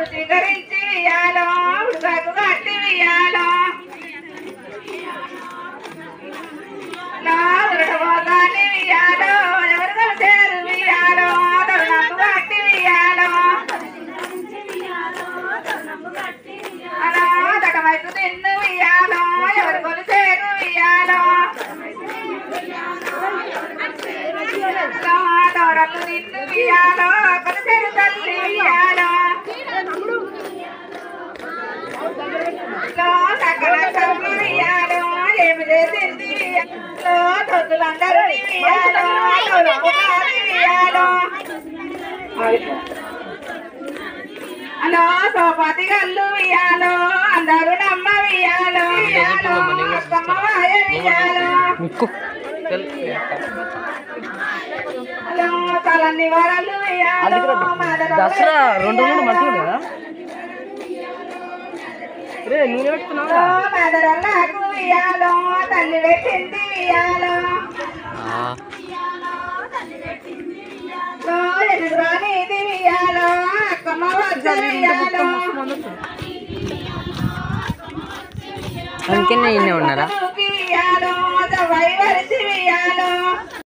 ఊరు స్వీకరించి వియాలో ఉడుకకు కట్టి వియాలో నా ఉరట పోతాన్ని వియాలో ఎవరు కలిసేరు వియాలో తరుణకు కట్టి వియాలో అలా దటమైపు తిన్ను వియాలో ఎవరు కొలిసేరు వియాలో దూరలు నిన్ను వియాలో కొలిసేరు తల్లి వియాలో లో సకల తల్లి వియాలో ఏమి చేసింది వియాలో తొత్తులందరూ వియాలో తొలగుతాది వియాలో హలో సోపతి గల్లు వియాలో అందరూ నమ్మ వియాలో వియాలో అక్కమ్మ వాయ వియాలో హలో తలని వరలు వియాలో మదన దసరా రెండు మూడు మంచిగా కదా రే నూనె పెట్టుకున్నావా మదరల్లాకు వియాలో తల్లి పెట్టింది వియాలో లో ఎదురానిది వియాలో అక్కమ్మ వద్ద వియాలో అందుకే ఇన్నే ఉన్నారా వియాలో వై వరిసి వియాలో